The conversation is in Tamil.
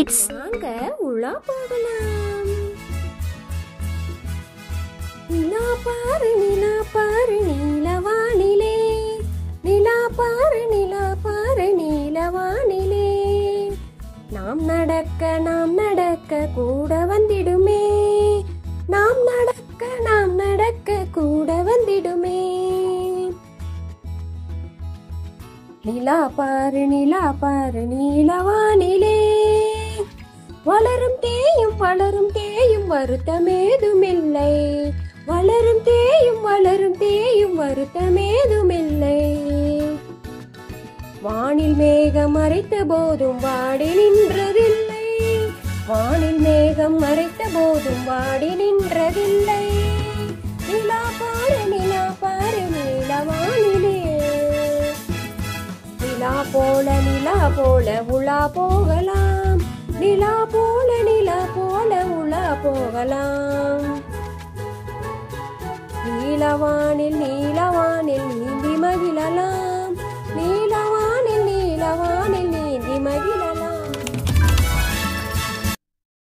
கிட்ஸ் வாங்க உலா போகலாம் நிலா பாரு நிலா பாரு நீலவானிலே நிலா பாரு நிலா பாரு நீலவானிலே நாம் நடக்க நாம் நடக்க கூட வந்திடுமே நாம் நடக்க நாம் நடக்க கூட வந்திடுமே நிலா பாரு நிலா பாரு நீலவானிலே வளரும் தேயும் வளரும் தேயும் வருத்தமேதுமில்லை வளரும் தேயும் வளரும் தேயும் வருத்தமேதுமில்லை வானில் மேகம் மறைத்த போதும் வாடி நின்றதில்லை வானில் மேகம் மறைத்த போதும் வாடி நின்றதில்லை நிலா பாரு நிலா பாரு நீலவானிலே நிலா போல நிலா போல உலா போகலாம் நிலா போல நிலா போல உலா போகலாம் நீலவானில் நீலவானில் நீந்தி மகிழலாம் நீல